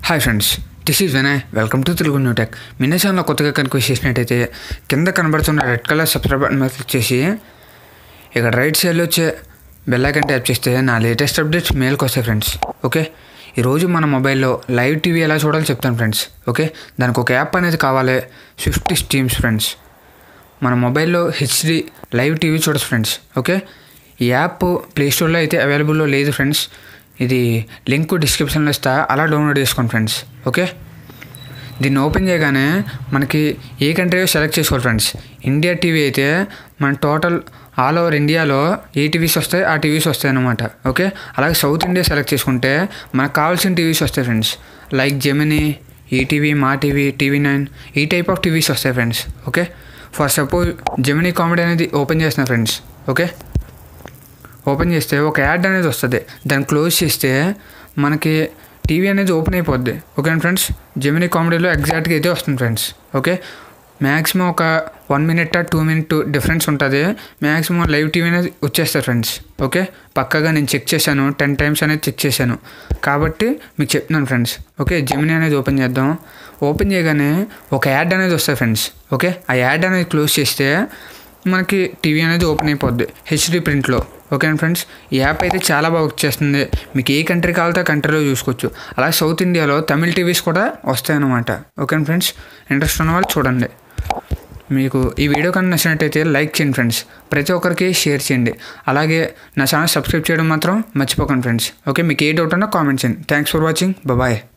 hi friends this is Vinay welcome to Telugu new tech మిన్న ఛానల్లో కొత్తగా కనుక చేసినట్టయితే కింద కనబడుతున్న రెడ్ కలర్ సబ్స్క్రైబ్ బటన్ మీద క్లిక్ చేసి ఇక్కడ రైట్ సైడ్లో వచ్చే బెల్ ఐకాన్ ట్యాప్ చేస్తే నా లేటెస్ట్ అప్డేట్స్ మెయిల్కి వస్తాయి ఫ్రెండ్స్ ఓకే ఈరోజు మన మొబైల్లో లైవ్ టీవీ ఎలా చూడాలో చెప్తాను ఫ్రెండ్స్ ఓకే దానికి ఒక యాప్ అనేది కావాలి ఫిఫ్టీ స్టీమ్స్ ఫ్రెండ్స్ మన మొబైల్లో హెచ్డి లైవ్ టీవీ చూడొచ్చు ఫ్రెండ్స్ ఓకే ఈ యాప్ ప్లేస్టోర్లో అయితే అవైలబుల్లో లేదు ఫ్రెండ్స్ ఇది లింక్ డిస్క్రిప్షన్లో ఇస్తా అలా డౌన్లోడ్ చేసుకోండి ఫ్రెండ్స్ ఓకే దీన్ని ఓపెన్ చేయగానే మనకి ఏ కంట్రీ సెలెక్ట్ చేసుకోవాలి ఫ్రెండ్స్ ఇండియా టీవీ అయితే మన టోటల్ ఆల్ ఓవర్ ఇండియాలో ఏ టీవీస్ వస్తాయి ఆ టీవీస్ వస్తాయి అనమాట ఓకే అలాగే సౌత్ ఇండియా సెలెక్ట్ చేసుకుంటే మనకు కావాల్సిన టీవీస్ వస్తాయి friends like Gemini ETV Maa TV TV nine ఈ టైప్ ఆఫ్ టీవీస్ వస్తాయి friends okay for suppose Gemini comedy అనేది ఓపెన్ చేసిన ఫ్రెండ్స్ ఓకే ఓపెన్ చేస్తే ఒక యాడ్ అనేది వస్తుంది దాన్ని క్లోజ్ చేస్తే మనకి టీవీ అనేది ఓపెన్ అయిపోద్ది ఓకేనా ఫ్రెండ్స్ జెమినీ కామెడీలో ఎగ్జాక్ట్గా అయితే వస్తుంది ఫ్రెండ్స్ ఓకే మ్యాక్సిమం ఒక one minute two minute difference ఉంటుంది మ్యాక్సిమం లైవ్ టీవీ అనేది వచ్చేస్తుంది ఫ్రెండ్స్ ఓకే పక్కగా నేను చెక్ చేశాను టెన్ టైమ్స్ అనేది చెక్ చేశాను కాబట్టి మీకు చెప్తున్నాను ఫ్రెండ్స్ ఓకే జెమినీ అనేది ఓపెన్ చేద్దాం ఓపెన్ చేయగానే ఒక యాడ్ అనేది వస్తుంది ఫ్రెండ్స్ ఓకే ఆ యాడ్ అనేది క్లోజ్ చేస్తే మనకి టీవీ అనేది ఓపెన్ అయిపోద్ది హెచ్డి ప్రింట్లో ఓకేనా ఫ్రెండ్స్ ఈ యాప్ అయితే చాలా బాగా వర్క్ చేస్తుంది మీకు ఏ కంట్రీ కావాలితే ఆ కంట్రీలో చూసుకోవచ్చు అలాగే సౌత్ ఇండియాలో తమిళ టీవీస్ కూడా వస్తాయన్నమాట ఓకేనా ఫ్రెండ్స్ ఇంట్రెస్ట్ ఉన్న వాళ్ళు చూడండి మీకు ఈ వీడియో కన్నా నచ్చినట్టయితే లైక్ చేయండి ఫ్రెండ్స్ ప్రతి ఒక్కరికి షేర్ చేయండి అలాగే నా ఛానల్ సబ్స్క్రైబ్ చేయడం మాత్రం మర్చిపోకండి ఫ్రెండ్స్ ఓకే మీకు ఏ డౌట్ ఉన్నా కామెంట్ చేయండి థ్యాంక్స్ ఫర్ వాచింగ్ బాయ్